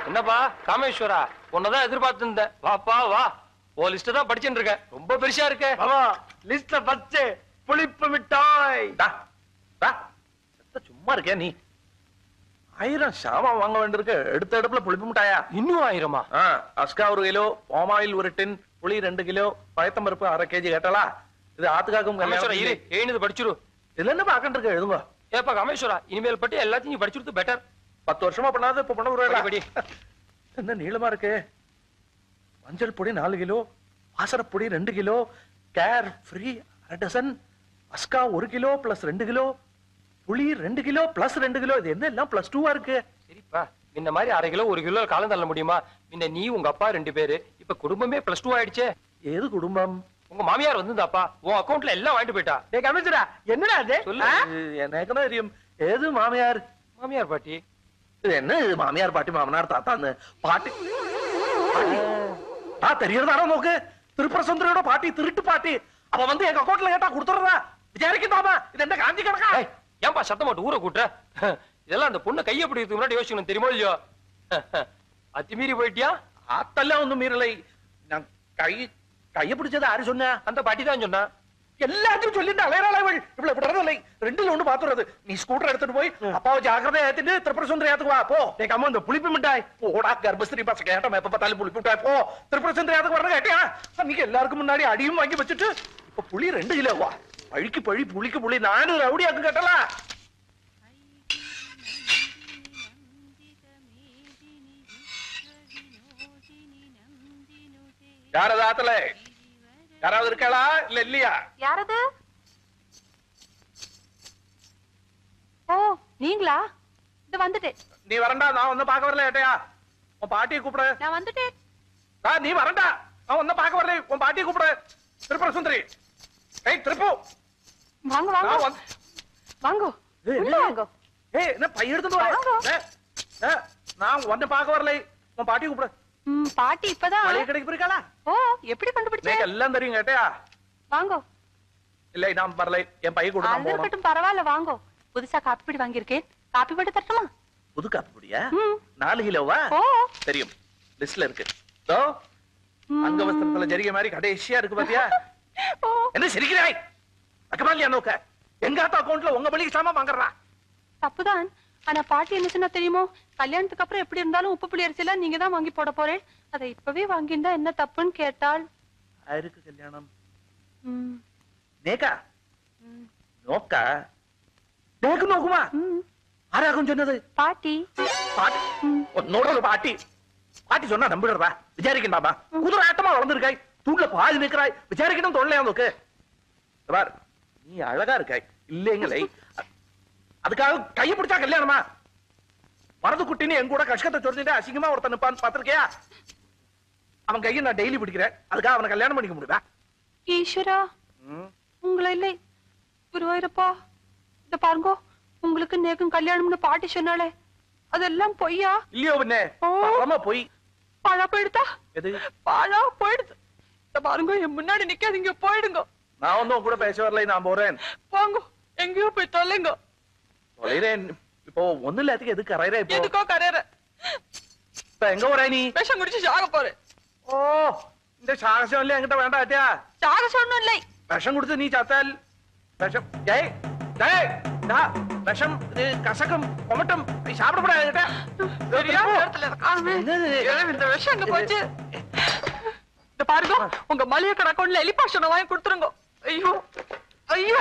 என்னப்பா காமேஸ்வரா உன்னதான் எதிர்பார்த்து இருந்தேன் வாப்பா வா ஓ லிஸ்ட் தான் படிச்சுட்டு இருக்கேன் ரொம்ப பெருசா இருக்க மாமா லிஸ்ட்ல ஃபர்ஸ்ட் புளிப்பு மிட்டாய் டா, டா, செத்த சும்மா இருக்கே நீ ஆயிரம் சாமான் வாங்க வேண்டியிருக்கு எடுத்த எடுப்புல புளிப்பு மிட்டாயா இன்னும் ஆயிரமா ஆ, அஸ்கா ஒரு கிலோ பாமாயில் ஒரு டின் புளி ரெண்டு கிலோ பழத்தம்பருப்பு அரை கேஜி கேட்டலா இது ஆத்துக்காக்கும் காமேஸ்வரா இரு கல்யாணம் எழுந்து படிச்சிரு இதுல என்ன பாக்கண்டு இருக்க எழுதுங்க ஏப்பா காமேஸ்வரா இனிமேல் பட்டு எல்லாத்தையும் நீ படிச்சுடுத்து பெட்டர் பத்து வருஷமா பண்ணாத இப்ப பண்ண படி, ஒரு படி. என்ன நீளமா இருக்கு மஞ்சள் பொடி நாலு கிலோ வாசரப்பொடி ரெண்டு கிலோ கேர் ஃப்ரீ அரை டசன் அஸ்கா ஒரு கிலோ பிளஸ் ரெண்டு கிலோ புளி ரெண்டு கிலோ பிளஸ் ரெண்டு கிலோ இது என்ன எல்லாம் பிளஸ் டூவா இருக்கு சரிப்பா இந்த மாதிரி அரை கிலோ ஒரு கிலோ காலம் தள்ள முடியுமா முன்ன நீ உங்க அப்பா ரெண்டு பேரு இப்ப குடும்பமே பிளஸ் டூ ஆயிடுச்சே ஏது குடும்பம் உங்க மாமியார் வந்திருந்தாப்பா உன் அக்கவுண்ட்ல எல்லாம் வாங்கிட்டு போயிட்டா டேய் கமிஷனரா என்னடா அது சொல்லு. ஆ? இது எனக்கு என்ன தெரியும் ஏது மாமியார் மாமியார் பாட்டி இது என்ன இது மாமியார் பாட்டி மாமனார் தாத்தான்னு பாட்டி பாட்டி. ஆ தெரியறதாரோ நோக்கு திருப்பர சுந்தரியோட பாட்டி திருட்டு பாட்டி அவ வந்து எங்க அக்கௌண்ட்ல கேட்டா கொடுத்துறதா விசாரிக்கலாமா இது என்ன காஞ்சி கணக்கா ஏய், ஏன்பா சத்தம் போட்டு ஊரை கூட்டுற இதெல்லாம் அந்த பொண்ணு கையை பிடிக்கிறதுக்கு முன்னாடி யோசிக்கணும் தெரியுமோ இல்லையோ அத்துமீறி போயிட்டியா ஆத்தெல்லாம் ஒண்ணும் மீறலை நான் கை கைய பிடிச்சது யாரு சொன்ன அந்த பாட்டி தான் சொன்னா எல்லாத்தையும் சொல்லிட்டு அலையறாள் அவள் இவ்வளவு விடுறதில்லை ரெண்டுல ஒண்ணு பாத்துறது நீ ஸ்கூட்டர் எடுத்துட்டு போய் அப்பாவை ஜாக்கிரதையா ஏத்திட்டு திரிபுர சுந்தரி ஏத்துக்கு வா போ டேய் கம்மா இந்த புளிப்பு மிட்டாய் போடா கர்ப்பஸ்திரி பசங்க கேட்டோம் எப்ப பார்த்தாலும் புளி புட்டாய் போ திரிபுர சுந்தரி ஏத்துக்கு வரணும் கேட்டியா அன்னைக்கு எல்லாருக்கும் முன்னாடி அடியும் வாங்கி வச்சுட்டு இப்ப புளி ரெண்டு கிலோவா பழிக்கு பழி புளிக்கு புளி நானு ரவுடியாக்கு கேட்டலா யாரது ஆத்தல யாராவது இருக்காளா இல்ல இல்லையா யாரது ஓ நீங்களா இது வந்துட்டேன் நீ வரண்டா நான் வந்து பார்க்க வரல ஏட்டையா உன் பாட்டியை கூப்பிடு நான் வந்துட்டேன் ஆ, நீ வரண்டா நான் வந்து பார்க்க வரல உன் பாட்டியை கூப்பிடு திருப்புர சுந்தரி ஏய் திருப்பு வாங்க நான் வாங்க வந்து வாங்க ஏய், உள்ள என்ன? வாங்க ஏய் என்ன பைய எடுத்துட்டு வர வாங்க. ஏ, ஏ, நான் வந்து பார்க்க வரல உன் பாட்டியை கூப்பிடு ம், பாட்டி இப்பதான் மளிகை கடைக்கு போயிருக்காளா ஓ எப்படி கண்டுபிடிச்சே எனக்கு எல்லாம் தெரியும் கேட்டையா வாங்க இல்லை நான் வரல என் பைய கூட நான் அது போகணும் இருக்கட்டும் பரவாயில்ல வாங்க புதுசா காப்பி பொடி வாங்கியிருக்கேன் காப்பி போட்டு தரட்டுமா புது காப்பிடியா ம். நாலு கிலோவா ஓ தெரியும் லிஸ்ட்ல இருக்கு தோ ம். அங்க வஸ்திரத்துல ஜரிகை மாதிரி கடைசியா இருக்கு பாத்தியா ஓ என்ன சிரிக்கிறாய் அக்கமா இல்லையா நோக்க எங்க ஆத்தா அக்கௌண்ட்ல உங்க பள்ளிக்கு சாமா வாங்குறா தப்புதான் ஆனா பாட்டி என்ன சொன்னா தெரியுமோ கல்யாணத்துக்கு அப்புறம் எப்படி இருந்தாலும் உப்பு புளி அரிசி எல்லாம் நீங்க தான் வாங்கி போட போறேன் அதை இப்பவே வாங்கியிருந்தா என்ன தப்புன்னு கேட்டாள் யாருக்கு கல்யாணம் ம், நேக்கா ம், நோக்கா நேக்கு நோக்குமா ம். ஆராகும் சொன்னது பாட்டி பாட்டி உன்னோட பாட்டி பாட்டி சொன்னா நம்பிடுறதா விசாரிக்கண்டாமா குதிரை ஆட்டமா வளர்ந்துருக்காய் தூண்ல பாதி நிற்கிறாய் விசாரிக்கணும் தோணலையா உனக்கு இந்த பார் நீ அழகா இருக்காய் இல்லைங்களே அ- அதுக்காக கையை பிடிச்சா கல்யாணமா வரது குட்டின்னு என் கூட கஷ்டத்தை சொல்லிட்டு அசிங்கமா ஒருத்தன் நிப்பான்னு பாத்திருக்கியா அவன் கையை நான் டெய்லி பிடிக்கிறேன் அதுக்காக அவனை கல்யாணம் பண்ணிக்க முடியுதா ஈஸ்வரா ம். உங்களை இல்லை குருவாயிரப்பா இத பாருங்க உங்களுக்கு நேக்கும் கல்யாணம்னு பாட்டி சொன்னாலே அதெல்லாம் பொய்யா இல்லையோ பின்னே ஓ. பரமா போய் பாழா போயிடுதா எது பாழா போயிடுது இத பாருங்க என் முன்னாடி நிக்காதீங்க போயிடுங்க நான் வந்து உன் கூட பேச வரலை நான் போறேன் போங்க எங்கேயோ போய் தொலைங்க தொலைறேன் இப்போ ஒண்ணு இல்லாததுக்கு எதுக்கு கரையற இப்போ எதுக்கோ கரையற இப்ப எங்க போற நீ விஷம் குடிச்சு சாக போறேன் ஓ இந்த சாகசம் இல்ல என்கிட்ட வேண்டாம் ஆட்டியா சாக சொன்னும் இல்லை விஷம் கொடுத்து நீ சாத்தால் விஷம் ஏய் டேய் டா விஷம் இது கசக்கும் கொமட்டம் நீ சாப்பிடக்கூடாது என்கிட்ட சரியான நேரத்துல இதை காணுமே. என்னது? ஏன் இந்த விஷம் எங்க போச்சு இந்த பாருங்க உங்க மளிகை கடை அக்கௌண்ட்ல எலிபாஷனை வாங்கி கொடுத்துருங்க ஐயோ ஐயோ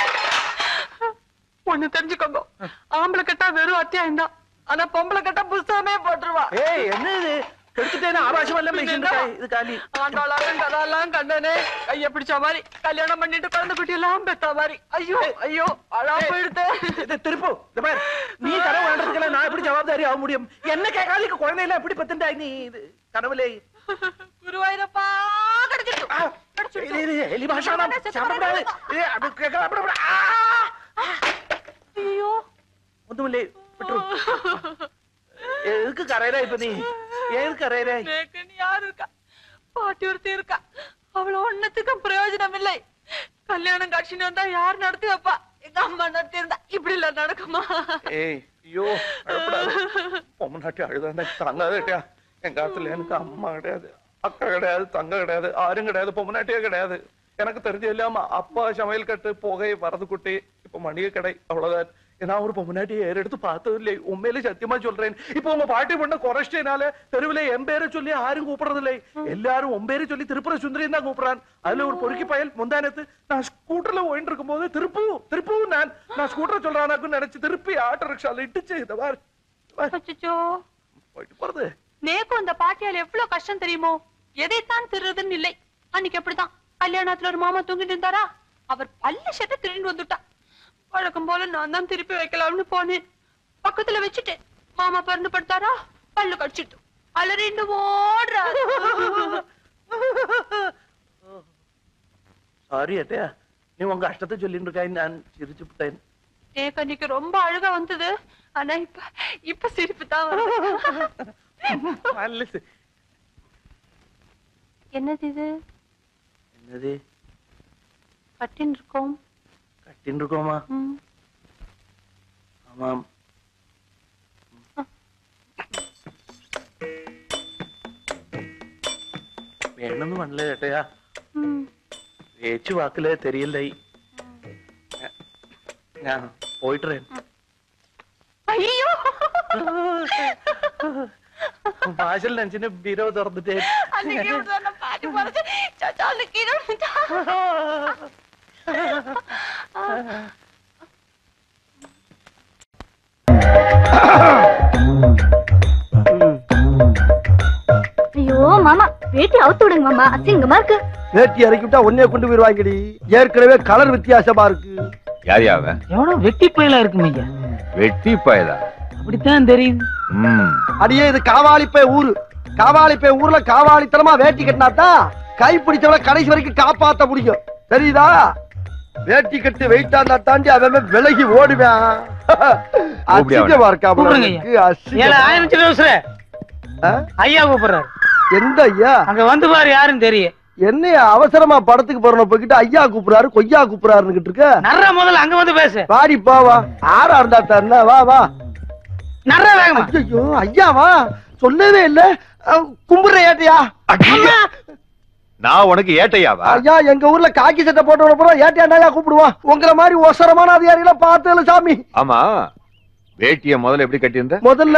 ஒண்ணு தெரிஞ்சுக்கோங்க ஆம்பளை கட்டா வெறும் அத்தியாயம் தான் ஆனா பொம்பளை கட்டா புஸ்தகமே போட்டுருவா ஏய் என்ன இது கெடுத்துட்டேன்னு ஆபாசம் எல்லாம் பேசிட்டு இருக்காய். இது காலி ஆண்டாளாலும் கதாலாம் கண்டனே கைய பிடிச்ச மாதிரி கல்யாணம் பண்ணிட்டு குழந்தை குட்டி எல்லாம் பெத்த மாதிரி ஐயோ ஐயோ அழா போயிடுது இது திருப்பு இந்த பாரு நீ கனவு வேண்டதுக்கெல்லாம் நான் எப்படி ஜவாப்தாரி ஆக முடியும் என்ன கேட்காதீங்க குழந்தையில எப்படி பத்துட்டாய் நீ இது கனவுலே குருவாயிரப்பா கிடைச்சிட்டு ஆ, இது இது எலி பாஷானம் சாப்பிடக்கூடாது இது அப்படி கேட்க அப்படி அப்படி ஆ! ஐயோ ஒண்ணுமில்லை விட்டுரு எதுக்கு கரையற இப்ப நீ ஏன் கரையற நேக்குன்னு யாரு இருக்கா பாட்டி ஒருத்தி இருக்கா அவள ஒன்னத்துக்கும் பிரயோஜனம் இல்லை கல்யாணம் காட்சின்னு வந்தா யார் நடத்தி வைப்பா எங்க அம்மா நடத்தி இருந்தா இப்படி இல்ல நடக்குமா ஏய் ஐயோ அழப்படாது பொம்மநாட்டி அழுதாண்டா தங்காதேட்டியா எங்க காலத்துல எனக்கு அம்மா கிடையாது அக்கா கிடையாது தங்க கிடையாது ஆரும் கிடையாது பொம்மநாட்டியே கிடையாது எனக்கு தெரிஞ்ச இல்லாம அப்பா சமையல் கட்டு புகை வரது குட்டி இப்ப மணிக கடை அவ்வளவுதான் நான் ஒரு பொம்மநாட்டியை ஏறெடுத்து பார்த்தது இல்லை உண்மையிலே சத்தியமா சொல்றேன் இப்ப உங்க பாட்டி பண்ண குறைச்சிட்டனால தெருவில் என் பேரை சொல்லி யாரும் கூப்பிடுறது இல்லை எல்லாரும் உன் பேரை சொல்லி திருப்புர சுந்தரியும் தான் கூப்பிடுறான் அதுல ஒரு பொறுக்கி பயல் முந்தானத்து நான் ஸ்கூட்டர்ல போயிட்டு இருக்கும் போது திருப்பவும் திருப்பவும் நான் நான் ஸ்கூட்டர் சொல்றானாக்குன்னு நினைச்சு திருப்பி ஆட்டோ ரிக்ஷால இட்டுச்சு இந்த மாதிரி அச்சச்சோ போயிட்டு போறது நேக்கும் அந்த பாட்டியால் எவ்வளவு கஷ்டம் தெரியுமோ எதைத்தான் திருறதுன்னு இல்லை அன்னைக்கு அப்படிதான் கல்யாணத்துல ஒரு மாமா தூங்கிட்டு இருந்தாரா அவர் பல்ல சட்டை திருண்டு வந்துட்டா வழக்கம் போல நான் தான் திருப்பி வைக்கலாம்னு போனேன் பக்கத்துல வச்சுட்டேன் மாமா பிறந்து படுத்தாரா பல்லு கடிச்சிட்டு அலறிண்டு ஓடுறாரு சாரி அட்டையா நீ உங்க கஷ்டத்தை சொல்லிட்டு இருக்காய் நான் சிரிச்சு விட்டேன் எனக்கு அன்னைக்கு ரொம்ப அழுக வந்தது ஆனா இப்ப இப்ப சிரிப்பு தான் வருது நல்லது. என்னது இது என்னது கட்டின்னு இருக்கோம் கட்டின்னு இருக்கோமா ம். ஆமாம் வேணும்னு பண்ணல ஏட்டையா ம். பேச்சு வாக்குல தெரியல நான் போயிட்டுறேன் ஐயோ வாசல் நினைச்சுன்னு பீரோ திறந்துட்டேன் அன்னைக்கு ஒரு தடவை பாட்டி போறது சச்சாலு கீழே விழுந்துட்டா. ஐயோ மாமா வேட்டி அவுத்து விடுங்க மாமா அசிங்கமா இருக்கு வேட்டி இறக்கி விட்டா ஒன்னே கொண்டு போயிருவாங்கடி ஏற்கனவே கலர் வித்தியாசமா இருக்கு யார் யாவன் எவனோ வெட்டி பயலா இருக்கும் ஐயா வெட்டி பயலா அப்படித்தான் தெரியுது ம் அடியே இது காவாலிப்பை ஊரு காவாலிப்பை ஊர்ல காவாலித்தனமா வேட்டி கட்டினாதான் கை பிடிச்சவன கடைசி வரைக்கும் காப்பாத்த முடியும் தெரியுதா வேட்டி கட்டு வெயிட்டா இருந்தா தாண்டி அவன் விலகி ஓடுவேன் அசிங்கமா இருக்கா கூப்பிடுங்க ஐயா. ஏல ஆயிரம் சில ஐயா கூப்பிடுறாரு எந்த ஐயா அங்க வந்து பாரு யாருன்னு தெரியும் என்னையா அவசரமா படத்துக்கு போறோம் போய்கிட்டு ஐயா கூப்பிடுறாரு கொய்யா கூப்பிடுறாருன்னு இருக்க நர்ற முதல்ல அங்க வந்து பேசு வாடி போ வா ஆறா இருந்தா தருணா வா வா நர்ற வேகமா ஐயோ ஐயாவா சொல்லவே இல்ல அஹ், கும்பிடுற ஏட்டையா அடியா. நான் உனக்கு ஏட்டையாவா ஐயா எங்க ஊர்ல காக்கி சட்டை போட்டு போறோம் ஏட்டையாண்டாயா கூப்பிடுவான் உங்களை மாதிரி ஒசரமான அதிகாரிகளை பார்த்ததுல சாமி ஆமா வேட்டிய முதல்ல எப்படி கட்டியிருந்த முதல்ல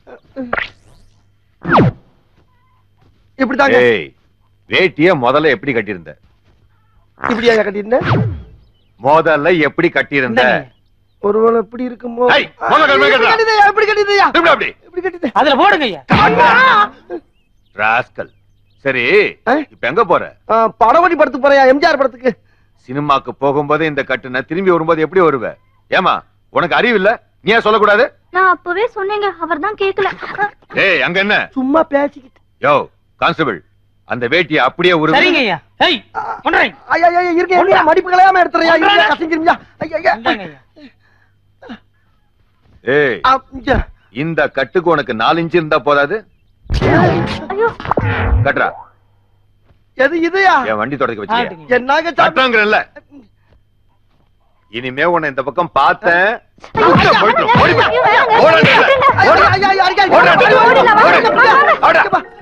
இப்படிதாங்க ஏய் வேட்டிய முதல்ல எப்படி கட்டியிருந்த இப்படியா கட்டியிருந்தேன் முதல்ல எப்படி கட்டியிருந்த இந்தாங்க. ஒருவேளை இப்படி இருக்குமோ ஏய், முதல்ல கட்டு, இப்படி கட்டுடா. கட்டிதையா இப்படி கட்டிதையா எப்படி அப்படி இப்படி கட்டிதே அதுல போடுங்க ஐயா ராஸ்கல் சரி ஆ? இப்ப எங்க போற படவடி படத்துக்கு போறேன் எம்ஜிஆர் படத்துக்கு சினிமாக்கு போகும்போது இந்த கட்டுன திரும்பி வரும்போது எப்படி வருவ ஏமா உனக்கு அறிவு இல்ல நீ ஏன் சொல்லக்கூடாது நான் அப்பவே சொன்னேங்க அவர் தான் கேக்கல ஏய் அங்க என்ன சும்மா பேசிக்கிட்டு யோ கான்ஸ்டபிள் அந்த வேட்டிய அப்படியே ஒரு சரிங்க ஐயா ஏய் கொண்டுறேன் ஐயா ஐயா இருக்க இருக்க மடிப்பு கலையாம எடுத்துறியா ஒன்றரை. கசிஞ்சிருந்தா ஐயா ஐயா இந்தாங்க ஐயா ஏய் ஆ, இங்க. இந்த கட்டுக்கு உனக்கு நாலு இன்ச்சு இருந்தா போதாது ஐயோ கட்டுறா எது இதுயா என் வண்டி தொடக்க வச்சிருக்க ஆட்டுங்க. என்னங்க சாமி? கட்டுறங்கிறல்ல இனிமே உன்னை இந்த பக்கம் பார்த்தேன் ஐயோ, போயிட்டு ஐயோ, ஓடி போ. ஐயோ, வேணாங்க. ஓடாத. ஐயோ, ஓடு. ஐயா, ஐயா, ஐயா, ஐயா, ஓடு, ஐயா, ஓடு, ஓடு, ஓடு. ஓடு, ஓடு, ஓடு. ஓடு.